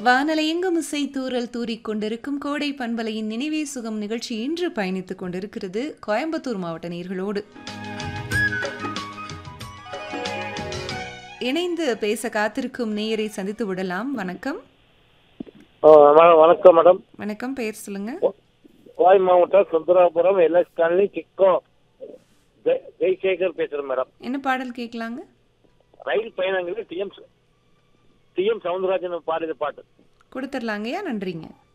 வானலையெங்கும் இசை தூறல் தூறிக் கொண்டிருக்கும் கோடை பண்பலையின் நினைவே சுகம் நிகழ்ச்சி இன்று பயணித்துக் கொண்டிருக்கிறது கோயம்புத்தூர் மாவட்ட நேர்களோடு இணைந்து பேச காத்திருக்கும் நேயரை சந்தித்து விடலாம் வணக்கம் ஆ, வ- வணக்கம் மேடம் வணக்கம் பெயர் சொல்லுங்க கோவை மாவட்டம் சுந்தராபுரம் எல்எஸ் காலனி கிக்கோ ஜெய்- ஜெய்சேகர் பேசுறேன் மேடம் என்ன பாடல் கேட்கலாங்க ரயில் பயணங்களில் டிஎம் டிஎம் சவுந்தரராஜன் பாடிய பாட்டு கொடுத்துடலாங்கய்யா நன்றிங்க